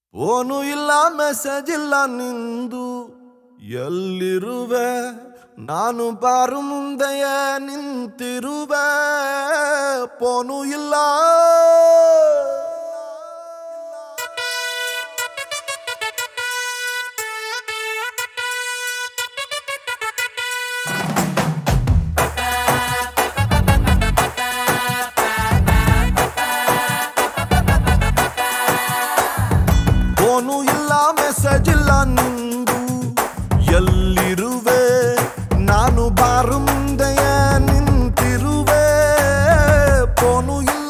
phone ಇಲ್ಲ message ಇಲ್ಲ ನಿಂದು ಎಲ್ಲಿರುವೆ ನಾನು ಬಾರು ಮುಂದೆಯೇ ನಿಂತಿರುವೆ ಫೋನು ಇಲ್ಲ ಫೋನು ಇಲ್ಲ ಮೆಸೇಜ್ ಇಲ್ಲ ನಿಂದು ಎಲ್ಲಿರುವೆ ನಾನು ಬಾರು ಮುಂದೆಯೇ ನಿಂತಿರುವೆ ಫೋನು ಇಲ್ಲ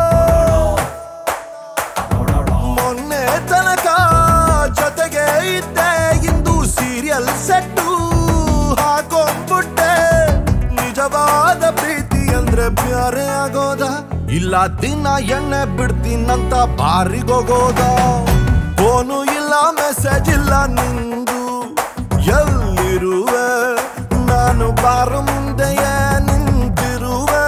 ಮೊನ್ನೆ ತನಕ ಜೊತೆಗೆ ಇದ್ದೆ ಇಂದು ಸೀರಿಯಲ್ ಸೆಟ್ಟು ಹಾಕೊಂಡ್ಬಿಟ್ಟೆ ನಿಜವಾದ ಪ್ರೀತಿ ಅಂದ್ರೆ ಬ್ಯಾರೆ ಆಗೋದ ಇಲ್ಲ ದಿನ ಎಣ್ಣೆ ಬಿಡ್ತೀನಂತ ಬಾರಿಗೋಗೋದ ಫೋನು ಇಲ್ಲ ಮೆಸೇಜ್ ಇಲ್ಲ ನಿಂದು ಎಲ್ಲಿರುವೆ ನಾನು ಬಾರು ಮುಂದೆಯೇ ನಿಂತಿರುವೆ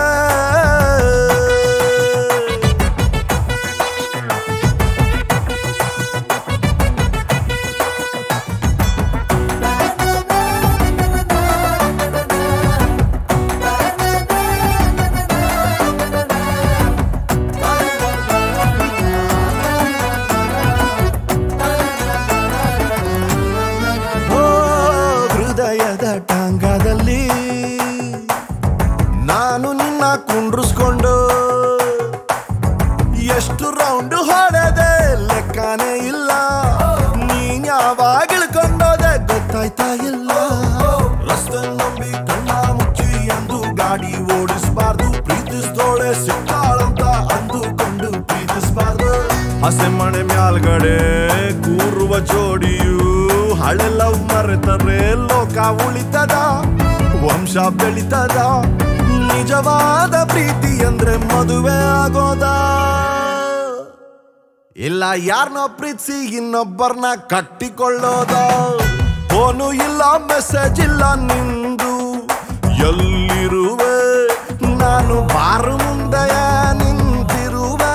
ಓ ಹೃದಯದ ಟಾಂಗದಲ್ಲಿ ನಾನು ನಿನ್ನ ಕುಂಡ್ರಿಸ್ಕೊಂಡು ಎಷ್ಟು ರೌಂಡ್ ಹೊಡೆದೆ ಲೆಕ್ಕನೇ ಇಲ್ಲ ನೀನ್ ಯಾವಾಗ ಇಳ್ಕೊಂಡೋದೆ ಗೊತ್ತಾಯ್ತಾ ಇಲ್ಲ ರಸ್ತೆ ನಂಬಿ ಕಣ್ಣ ಮುಚ್ಚಿ ಎಂದು ಗಾಡಿ ಓಡಿಸ್ಬಾರ್ದು ಪ್ರೀತಿಸ್ದೋಳೆ ಸಿಕ್ಕಾಳಂತ ಅಂದುಕೊಂಡು ಪ್ರೀತಿಸ್ಬಾರ್ದು ಹಸೆ ಮಣೆ ಮ್ಯಾಲ್ಗಡೆ ಕೂರುವ ಜೋಡಿಯು ಹಳೆ ಲವ್ ಮರೆತರೆ ಲೋಕ ಉಳಿತದ ವಂಶ ಬೆಳಿತದ ನಿಜವಾದ ಪ್ರೀತಿ ಅಂದ್ರೆ ಮದುವೆ ಆಗೋದ ಇಲ್ಲ ಯಾರನ್ನೋ ಪ್ರೀತಿಸಿ ಇನ್ನೊಬ್ಬರನ್ನ ಕಟ್ಟಿಕೊಳ್ಳೋದ ಫೋನು ಇಲ್ಲ ಮೆಸೇಜ್ ಇಲ್ಲ ನಿಂದು ಎಲ್ಲಿರುವೆ ನಾನು ಬಾರು ಮುಂದೆಯ ನಿಂತಿರುವೆ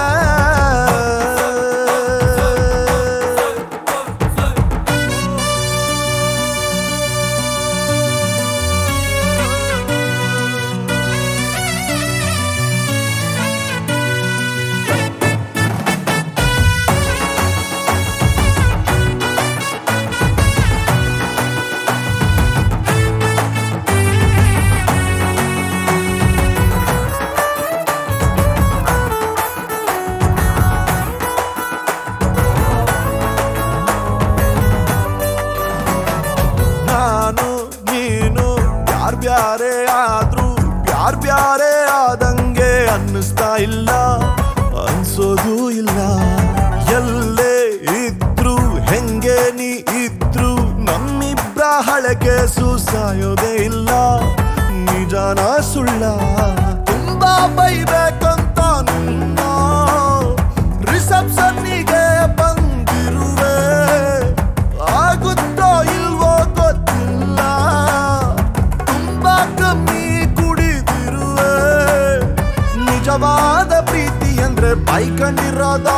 ನಾನು ನೀನು ಯಾರ್ ಬ್ಯಾರೆ ಆದ್ರೂ ಯಾರ್ ಬ್ಯಾರೆ ಆದಂಗೆ ಅನ್ನಿಸ್ತಾ ಇಲ್ಲ ಅನ್ಸೋದು ಇಲ್ಲ ಎಲ್ಲೇ ಇದ್ರು ಹೆಂಗೆ ನೀ ಇದ್ರು ನಮ್ಮಿಬ್ರ ಹಳಕೆ ಸಾಯೋದೇ ಇಲ್ಲ ನಿಜಾನ ಸುಳ್ಳ ತುಂಬಾ ಬೈಬೇಕಂತ ನಿನ್ನ ರಿಸೆಪ್ಷನ್ನಿಗೆ ಬಂದಿರುವೆ ಆಗುತ್ತೋ ಇಲ್ವೋ ಗೊತ್ತಿಲ್ಲ ತುಂಬಾ ಕಮ್ಮಿ ಕುಡಿದಿರುವೆ ನಿಜವಾದ ಪ್ರೀತಿ ಅಂದ್ರೆ ಬೈಕಂಡಿರೋದ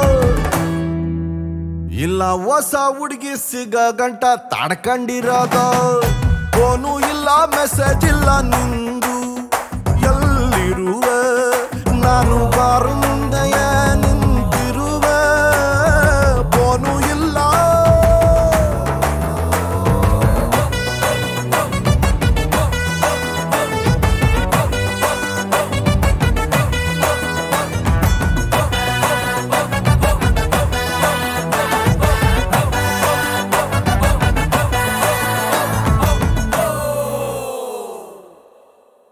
ಇಲ್ಲ ಹೊಸ ಹುಡುಗಿ ಸಿಗ ಗಂಟ ತಡ್ಕೊಂಡಿರೋದ ಫೋನು ಇಲ್ಲ ಮೆಸೇಜ್ ಇಲ್ಲ ನಿಂದು ಎಲ್ಲಿರುವೆ ನಾನು ಬಾರು ಮುಂದೆಯೇ